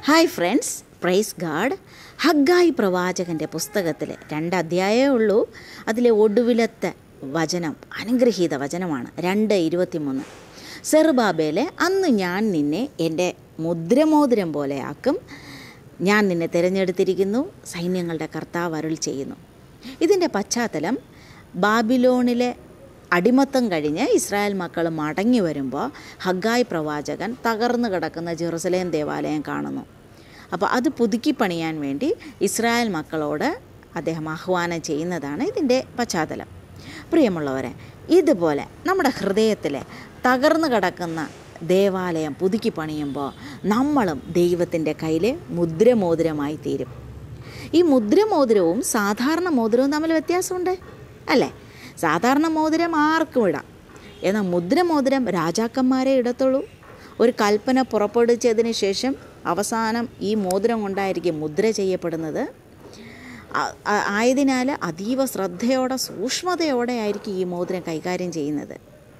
hi friends praise God Haggai പ്രവാചകൻ്റെ പുസ്തകത്തിൽ രണ്ട് അധ്യായമേ ഉള്ളൂ അതിലെ ഒടുവിലത്തെ വചനം അനുഗ്രഹീത വചനമാണ് രണ്ട് ഇരുപത്തിമൂന്ന് സെറുബാബേലെ അന്ന് ഞാൻ നിന്നെ എൻ്റെ മുദ്രമോതിരം പോലെയാക്കും ഞാൻ നിന്നെ തിരഞ്ഞെടുത്തിരിക്കുന്നു സൈന്യങ്ങളുടെ കർത്താവ് അരുൾ ചെയ്യുന്നു ഇതിൻ്റെ പശ്ചാത്തലം ബാബിലോണിലെ അടിമത്തം കഴിഞ്ഞ് ഇസ്രായേൽ മക്കൾ മടങ്ങി വരുമ്പോൾ ഹഗ്ഗായ് പ്രവാചകൻ തകർന്നു കിടക്കുന്ന ജെറുസലേം ദേവാലയം കാണുന്നു അപ്പോൾ അത് പുതുക്കി പണിയാൻ വേണ്ടി ഇസ്രായേൽ മക്കളോട് അദ്ദേഹം ആഹ്വാനം ചെയ്യുന്നതാണ് ഇതിൻ്റെ പശ്ചാത്തലം പ്രിയമുള്ളവരെ ഇതുപോലെ നമ്മുടെ ഹൃദയത്തിലെ തകർന്നു കിടക്കുന്ന ദേവാലയം പുതുക്കി പണിയുമ്പോൾ നമ്മളും ദൈവത്തിൻ്റെ കയ്യിൽ മുദ്രമോതിരമായി തീരും ഈ മുദ്രമോതിരവും സാധാരണ മോതിരവും തമ്മിൽ വ്യത്യാസമുണ്ട് അല്ലേ സാധാരണ മോതിരം ആർക്കും ഇടാം എന്നാൽ മുദ്രമോതിരം രാജാക്കന്മാരെ ഇടത്തുള്ളൂ ഒരു കൽപ്പന പുറപ്പെടുവിച്ചതിന് ശേഷം അവസാനം ഈ മോതിരം കൊണ്ടായിരിക്കും മുദ്ര ചെയ്യപ്പെടുന്നത് ആ- ആ- ആയതിനാൽ അതീവ ശ്രദ്ധയോടെ സൂക്ഷ്മതയോടെ ആയിരിക്കും ഈ മോതിരം കൈകാര്യം ചെയ്യുന്നത്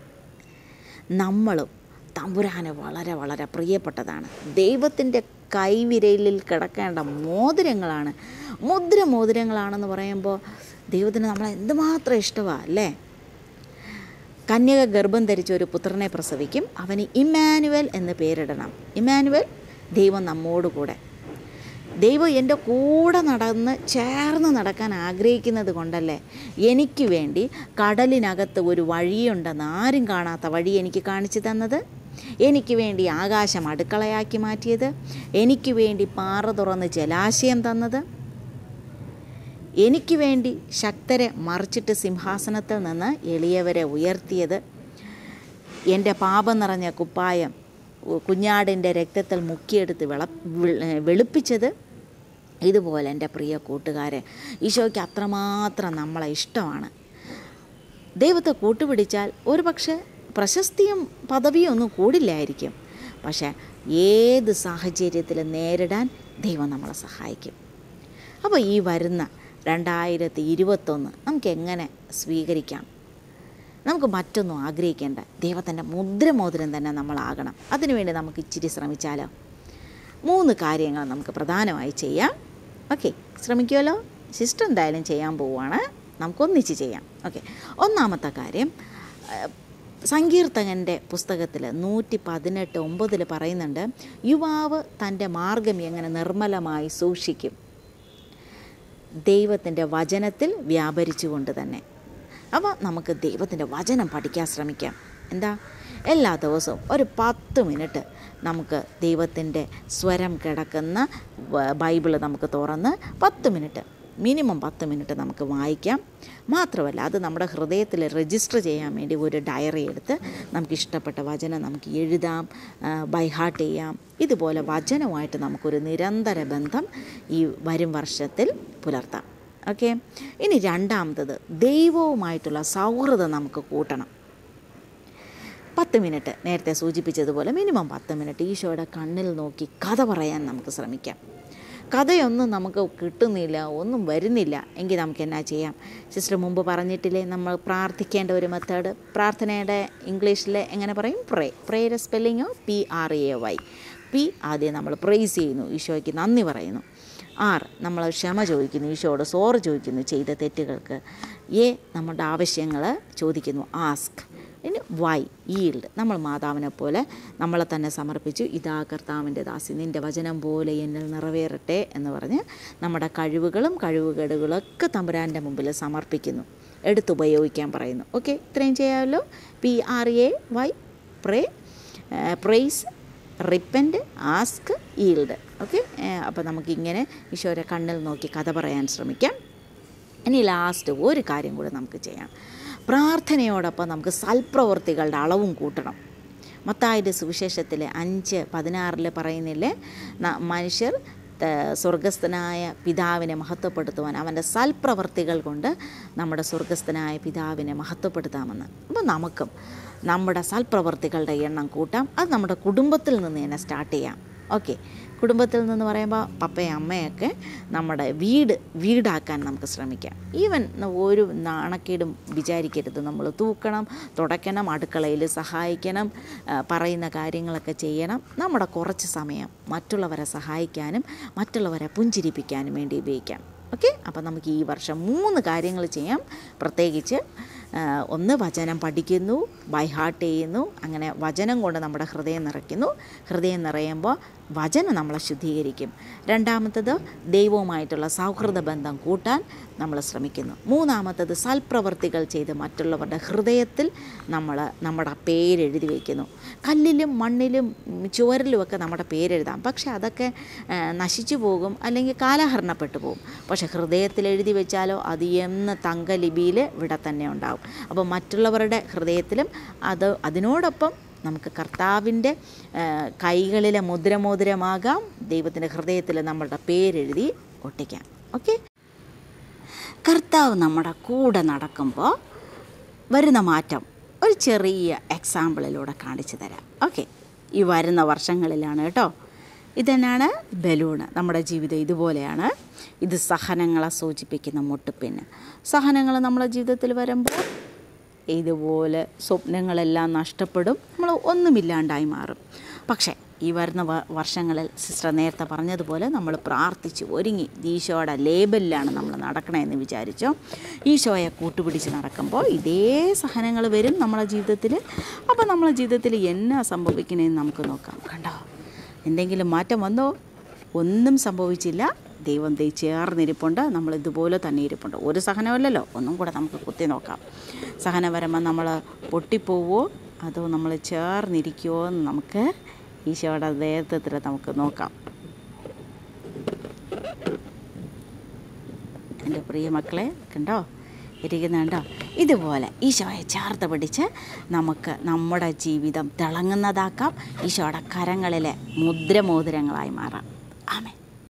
നമ്മളും തമ്പുരാന് വളരെ വളരെ പ്രിയപ്പെട്ടതാണ് ദൈവത്തിൻ്റെ കൈവിരലിൽ കിടക്കേണ്ട മോതിരങ്ങളാണ് മുദ്ര മോതിരങ്ങളാണെന്ന് പറയുമ്പോൾ ദൈവത്തിന് നമ്മളെ എന്തുമാത്രം ഇഷ്ടമാണ് അല്ലേ കന്യക ഗർഭം ധരിച്ച ഒരു പുത്രനെ പ്രസവിക്കും അവന് ഇമ്മാനുവൽ എന്ന് പേരിടണം ഇമ്മാനുവൽ ദൈവം നമ്മോട് കൂടെ ദൈവം എൻ്റെ കൂടെ നടന്ന് ചേർന്ന് നടക്കാൻ ആഗ്രഹിക്കുന്നത് കൊണ്ടല്ലേ എനിക്ക് വേണ്ടി കടലിനകത്ത് ഒരു വഴിയുണ്ടെന്ന് ആരും കാണാത്ത വഴി എനിക്ക് കാണിച്ചു തന്നത് എനിക്ക് വേണ്ടി ആകാശം അടുക്കളയാക്കി മാറ്റിയത് എനിക്ക് വേണ്ടി പാറ തുറന്ന് ജലാശയം തന്നത് എനിക്ക് വേണ്ടി ശക്തരെ മറിച്ചിട്ട് സിംഹാസനത്തിൽ നിന്ന് എളിയവരെ ഉയർത്തിയത് എൻ്റെ പാപം നിറഞ്ഞ കുപ്പായം ഉ- കുഞ്ഞാടിൻ്റെ രക്തത്തിൽ മുക്കിയെടുത്ത് വിള വി- വെളുപ്പിച്ചത് ഇതുപോലെ എൻ്റെ പ്രിയ കൂട്ടുകാരെ ഈശോയ്ക്ക് അത്രമാത്രം നമ്മളെ ഇഷ്ടമാണ് ദൈവത്തെ കൂട്ടുപിടിച്ചാൽ ഒരു പക്ഷേ പ്രശസ്തിയും പദവിയും ഒന്നും കൂടില്ലായിരിക്കും പക്ഷേ ഏത് സാഹചര്യത്തിലും നേരിടാൻ ദൈവം നമ്മളെ സഹായിക്കും അപ്പോൾ ഈ വരുന്ന രണ്ടായിരത്തി ഇരുപത്തൊന്ന് നമുക്ക് എങ്ങനെ സ്വീകരിക്കാം നമുക്ക് മറ്റൊന്നും ആഗ്രഹിക്കേണ്ട ദൈവത്തിൻ്റെ മുദ്രമോതിരം തന്നെ നമ്മളാകണം അതിനുവേണ്ടി നമുക്ക് ഇച്ചിരി ശ്രമിച്ചാലോ മൂന്ന് കാര്യങ്ങൾ നമുക്ക് പ്രധാനമായി ചെയ്യാം ഓക്കെ ശ്രമിക്കുമല്ലോ സിസ്റ്റർ എന്തായാലും ചെയ്യാൻ പോവുകയാണ് നമുക്കൊന്നിച്ച് ചെയ്യാം ഓക്കെ ഒന്നാമത്തെ കാര്യം ആ, സങ്കീർത്തകൻ്റെ പുസ്തകത്തിൽ നൂറ്റി പതിനെട്ട് ഒമ്പതിൽ പറയുന്നുണ്ട് യുവാവ് തൻ്റെ മാർഗം എങ്ങനെ നിർമ്മലമായി സൂക്ഷിക്കും ദൈവത്തിൻ്റെ വചനത്തിൽ വ്യാപരിച്ചുകൊണ്ട് തന്നെ അപ്പോൾ നമുക്ക് ദൈവത്തിൻ്റെ വചനം പഠിക്കാൻ ശ്രമിക്കാം എന്താ എല്ലാ ദിവസവും ഒരു പത്ത് മിനിറ്റ് നമുക്ക് ദൈവത്തിൻ്റെ സ്വരം കിടക്കുന്ന വ- ബൈബിള് നമുക്ക് തുറന്ന് പത്ത് മിനിറ്റ് മിനിമം പത്ത് മിനിറ്റ് നമുക്ക് വായിക്കാം മാത്രമല്ല അത് നമ്മുടെ ഹൃദയത്തിൽ രജിസ്റ്റർ ചെയ്യാൻ വേണ്ടി ഒരു ഡയറി എടുത്ത് നമുക്ക് ഇഷ്ടപ്പെട്ട വചനം നമുക്ക് എഴുതാം ബൈ ഹാർട്ട് ചെയ്യാം ഇതുപോലെ വചനവുമായിട്ട് നമുക്കൊരു നിരന്തര ബന്ധം ഈ വരും വർഷത്തിൽ പുലർത്താം ഓക്കെ ഇനി രണ്ടാമത്തത് ദൈവവുമായിട്ടുള്ള സൗഹൃദം നമുക്ക് കൂട്ടണം പത്ത് മിനിറ്റ് നേരത്തെ സൂചിപ്പിച്ചതുപോലെ മിനിമം പത്ത് മിനിറ്റ് ഈശോയുടെ കണ്ണിൽ നോക്കി കഥ പറയാൻ നമുക്ക് ശ്രമിക്കാം കഥയൊന്നും നമുക്ക് കിട്ടുന്നില്ല ഒന്നും വരുന്നില്ല എങ്കിൽ നമുക്ക് എന്നാ ചെയ്യാം സിസ്റ്റർ മുമ്പ് പറഞ്ഞിട്ടില്ലേ നമ്മൾ പ്രാർത്ഥിക്കേണ്ട ഒരു മെത്തേഡ് പ്രാർത്ഥനയുടെ ഇംഗ്ലീഷിൽ എങ്ങനെ പറയും പ്രേ പ്രേയുടെ സ്പെല്ലിങ്ങോ പി ആർ എ വൈ പി ആദ്യം നമ്മൾ പ്രൈസ് ചെയ്യുന്നു ഈശോയ്ക്ക് നന്ദി പറയുന്നു ആർ നമ്മൾ ക്ഷമ ചോദിക്കുന്നു ഈശോയോട് സോറ് ചോദിക്കുന്നു ചെയ്ത തെറ്റുകൾക്ക് എ നമ്മുടെ ആവശ്യങ്ങൾ ചോദിക്കുന്നു ആസ്ക് ഇനി വൈ ഈൽഡ് നമ്മൾ മാതാവിനെ പോലെ നമ്മളെ തന്നെ സമർപ്പിച്ചു ഇതാ കർത്താവിൻ്റെ ദാസി നിൻ്റെ വചനം പോലെ എന്നിൽ നിറവേറട്ടെ എന്ന് പറഞ്ഞ് നമ്മുടെ കഴിവുകളും കഴിവുകേടുകളൊക്കെ തമ്പുരാൻ്റെ മുമ്പിൽ സമർപ്പിക്കുന്നു എടുത്തുപയോഗിക്കാൻ പറയുന്നു ഓക്കെ ഇത്രയും ചെയ്യാമല്ലോ P R A Y pray praise repent ask yield okay അപ്പോൾ നമുക്കിങ്ങനെ ഈശോരെ കണ്ണിൽ നോക്കി കഥ പറയാൻ ശ്രമിക്കാം ഇനി ലാസ്റ്റ് ഒരു കാര്യം കൂടെ നമുക്ക് ചെയ്യാം പ്രാർത്ഥനയോടൊപ്പം നമുക്ക് സൽപ്രവൃത്തികളുടെ അളവും കൂട്ടണം മത്തായുടെ സുവിശേഷത്തിൽ അഞ്ച് പതിനാറിൽ പറയുന്നില്ലേ ന- മനുഷ്യർ ത- സ്വർഗസ്ഥനായ പിതാവിനെ മഹത്വപ്പെടുത്തുവാൻ അവൻ്റെ സൽപ്രവർത്തികൾ കൊണ്ട് നമ്മുടെ സ്വർഗസ്ഥനായ പിതാവിനെ മഹത്വപ്പെടുത്താമെന്ന് അപ്പോൾ നമുക്കും നമ്മുടെ സൽപ്രവർത്തികളുടെ എണ്ണം കൂട്ടാം അത് നമ്മുടെ കുടുംബത്തിൽ നിന്ന് തന്നെ സ്റ്റാർട്ട് ചെയ്യാം ഓക്കെ കുടുംബത്തിൽ നിന്ന് പറയുമ്പോൾ പപ്പയും അമ്മയൊക്കെ നമ്മുടെ വീട് വീടാക്കാൻ നമുക്ക് ശ്രമിക്കാം ഈവൻ ഒരു നാണക്കേടും വിചാരിക്കരുത് നമ്മൾ തൂക്കണം തുടയ്ക്കണം അടുക്കളയിൽ സഹായിക്കണം ആ, പറയുന്ന കാര്യങ്ങളൊക്കെ ചെയ്യണം നമ്മുടെ കുറച്ച് സമയം മറ്റുള്ളവരെ സഹായിക്കാനും മറ്റുള്ളവരെ പുഞ്ചിരിപ്പിക്കാനും വേണ്ടി ഉപയോഗിക്കാം ഓക്കെ അപ്പോൾ നമുക്ക് ഈ വർഷം മൂന്ന് കാര്യങ്ങൾ ചെയ്യാം പ്രത്യേകിച്ച് ആ, ഒന്ന് വചനം പഠിക്കുന്നു ബൈ ഹാർട്ട് ചെയ്യുന്നു അങ്ങനെ വചനം കൊണ്ട് നമ്മുടെ ഹൃദയം നിറയ്ക്കുന്നു ഹൃദയം നിറയുമ്പോൾ വചനം നമ്മളെ ശുദ്ധീകരിക്കും രണ്ടാമത്തത് ദൈവവുമായിട്ടുള്ള സൗഹൃദ ബന്ധം കൂട്ടാൻ നമ്മൾ ശ്രമിക്കുന്നു മൂന്നാമത്തത് സൽപ്രവർത്തികൾ ചെയ്ത് മറ്റുള്ളവരുടെ ഹൃദയത്തിൽ നമ്മൾ നമ്മുടെ പേരെഴുതി വയ്ക്കുന്നു കല്ലിലും മണ്ണിലും ഉം, ചുവരിലുമൊക്കെ നമ്മുടെ പേരെഴുതാം പക്ഷേ അതൊക്കെ ആ, നശിച്ചു പോകും അല്ലെങ്കിൽ കാലഹരണപ്പെട്ടു പോകും പക്ഷേ ഹൃദയത്തിൽ എഴുതി വെച്ചാലോ അത് എന്ന് തങ്കലിപിയിൽ ഇവിടെ തന്നെ ഉണ്ടാവും അപ്പോൾ മറ്റുള്ളവരുടെ ഹൃദയത്തിലും അത് അതിനോടൊപ്പം നമുക്ക് കർത്താവിൻ്റെ ആ, കൈകളിലെ മുദ്രമോതിരമാകാം ദൈവത്തിൻ്റെ ഹൃദയത്തിൽ നമ്മളുടെ പേരെഴുതി ഒട്ടിക്കാം ഓക്കെ കർത്താവ് നമ്മുടെ കൂടെ നടക്കുമ്പോൾ വരുന്ന മാറ്റം ഒരു ചെറിയ എക്സാമ്പിളിലൂടെ കാണിച്ചു തരാം ഓക്കെ ഈ വരുന്ന വർഷങ്ങളിലാണ് കേട്ടോ ഇതന്നെയാണ് ബലൂണ് നമ്മുടെ ജീവിതം ഇതുപോലെയാണ് ഇത് സഹനങ്ങളെ സൂചിപ്പിക്കുന്ന മുട്ടുപിന്ന് സഹനങ്ങൾ നമ്മുടെ ജീവിതത്തിൽ വരുമ്പോൾ ഇതുപോലെ സ്വപ്നങ്ങളെല്ലാം നഷ്ടപ്പെടും നമ്മൾ ഒന്നുമില്ലാണ്ടായി മാറും പക്ഷേ ഈ വരുന്ന വ- വർഷങ്ങളിൽ സിസ്റ്റർ നേരത്തെ പറഞ്ഞതുപോലെ നമ്മൾ പ്രാർത്ഥിച്ച് ഒരുങ്ങി ഈശോയുടെ ലേബലിലാണ് നമ്മൾ നടക്കണമെന്ന് വിചാരിച്ചോ ഈശോയെ കൂട്ടുപിടിച്ച് നടക്കുമ്പോൾ ഇതേ സഹനങ്ങൾ വരും നമ്മുടെ ജീവിതത്തിൽ അപ്പോൾ നമ്മുടെ ജീവിതത്തിൽ എന്നാ സംഭവിക്കണേന്ന് നമുക്ക് നോക്കാം കണ്ടോ എന്തെങ്കിലും മാറ്റം വന്നോ ഒന്നും സംഭവിച്ചില്ല ദൈവം ദൈ ചേർന്നിരിപ്പുണ്ട് നമ്മൾ ഇതുപോലെ തന്നെ ഇരിപ്പുണ്ട് ഒരു സഹനമല്ലല്ലോ ഒന്നും കൂടെ നമുക്ക് കുത്തി നോക്കാം സഹനം വരുമ്പോൾ നമ്മൾ പൊട്ടിപ്പോവോ അതോ നമ്മൾ ചേർന്നിരിക്കുമോ എന്ന് നമുക്ക് ഈശോയുടെ നേതൃത്വത്തിൽ നമുക്ക് നോക്കാം എൻ്റെ പ്രിയ മക്കളെ കണ്ടോ ഇരിക്കുന്നുണ്ടോ ഇതുപോലെ ഈശോയെ ചേർത്ത് പിടിച്ച് നമുക്ക് നമ്മുടെ ജീവിതം തിളങ്ങുന്നതാക്കാം ഈശോയുടെ കരങ്ങളിലെ മുദ്രമോതിരങ്ങളായി മാറാം ആമേ